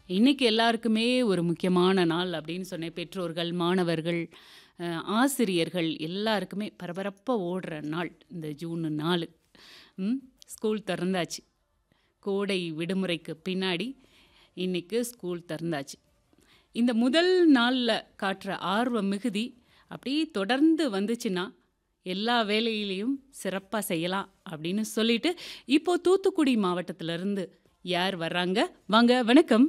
இன்னைக்கு எல்லாருக்குமே ஒரு முக்கியமான நாள் அப்படின்னு சொன்னேன். பெற்றோர்கள், மாணவர்கள், அ ஆசிரியர்கள் எல்லாருக்குமே பரபரப்பா ஓடுற நாள் இந்த ஜூன் 4. ம். ஸ்கூல் திறந்தாச்சு. கோடை விடுமுறைக்கு பின்னாடி இன்னைக்கு ஸ்கூல் திறந்தாச்சு. இந்த முதல் நாள்ல காட்டுற ஆர்வ மிகுதி அப்படியே தொடர்ந்து வந்துச்சுன்னா, எல்லா வேலையிலயும் சிறப்பா செய்யலாம் அப்படின்னு சொல்லிட்டு, இப்போ தூத்துக்குடி மாவட்டத்திலருந்து யார் வர்றாங்க? வாங்க வணக்கம்.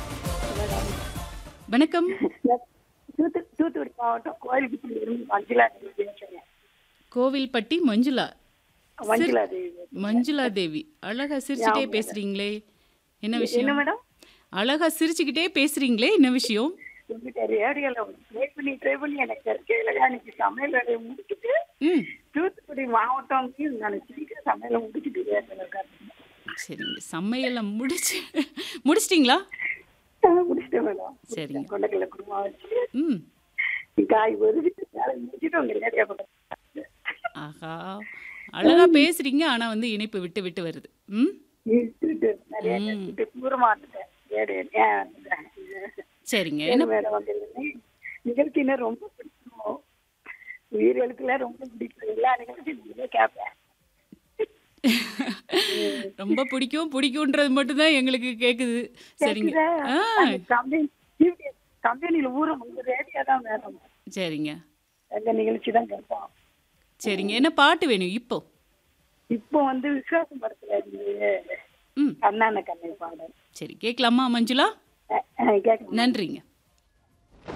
வணக்கம். தூத்து தூத்துக்குடி மாவட்டம் கோயில்பட்டியிலிருந்து மஞ்சுளா தேவி பேசுறேன். கோவில்பட்டி மஞ்சுளா. சிர் மஞ்சுளா தேவி பேசுறேன். மஞ்சுளா தேவி. அழகா சிரிச்சுட்டே ஆமா மேடம். பேசுறீங்களே! என்ன எ என்ன விஷயம்? மேடம்? அழகா சிரிச்சுக்கிட்டே பேசுறீங்களே! என்ன விஷயம்? உங்ககிட்ட ரேடியோல ட்ரை பண்ணி ட்ரை பண்ணி எனக்கு கிடைக்கல. அன்னைக்கு சமையல் வேலையை முடிச்சுட்டு ம். தூத்துக்குடி மாவட்டம்க்கு நான் சீக்கிரம் சமையலை முடிச்சுட்டு ரேடியோல உட்கார்ந்தேன். சரிங்க. சமையல முடிச்சு முடிச்சிட்டீங்களா? ஆ, முடிச்சிட்டேன் மேடம். சரிங்க. முடிச்சிட்டேன். கொண்டைக்கடலை குருமா வச்சு ம். காய் ஒதுக்கிட்டு வேலையை முடிச்சுட்டு உங்க ரேடியோ கொண்டு ஆஹா! அழகா பேசுறீங்க. ஆனா வந்து இணைப்பு விட்டு விட்டு வருது. ம். இழுத்துட்டு நான் ரேடியோ ம். வச்சுட்டு தூரமா வந்துட்டேன். ரேடியோ ஏன் சரிங்க. சரி என்ன மேடம் வந்து நிகழ்ச்சினா ரொம்ப பிடிக்கும் உயிர் எழுத்துல ரொம்ப பிடிக்கும் எல்லா நிகழ்ச்சியும் நீங்களே கேட்பேன் ரொம்ப பிடிக்கும். பிடிக்கும்ன்றது மட்டும் தான் எங்களுக்கு கேக்குது. சரிங்க. கேக்குதா ஆ. அந்த கம்பெனி கம்பெனியில ஊரும் உங்க ரேடியோ தான் வேணும் சரிங்க. எங்க நிகழ்ச்சி தான் கேட்போம் சரிங்க. என்ன பாட்டு வேணும் இப்போ? இப்போ வந்து விசுவாசம் படத்துல இருந்து ம். கண்ணான கண்ணை பாடல் சரி. கேட்கலாமா மஞ்சுளா? அஹ், அஹ், கேட்கணும் நன்றிங்க.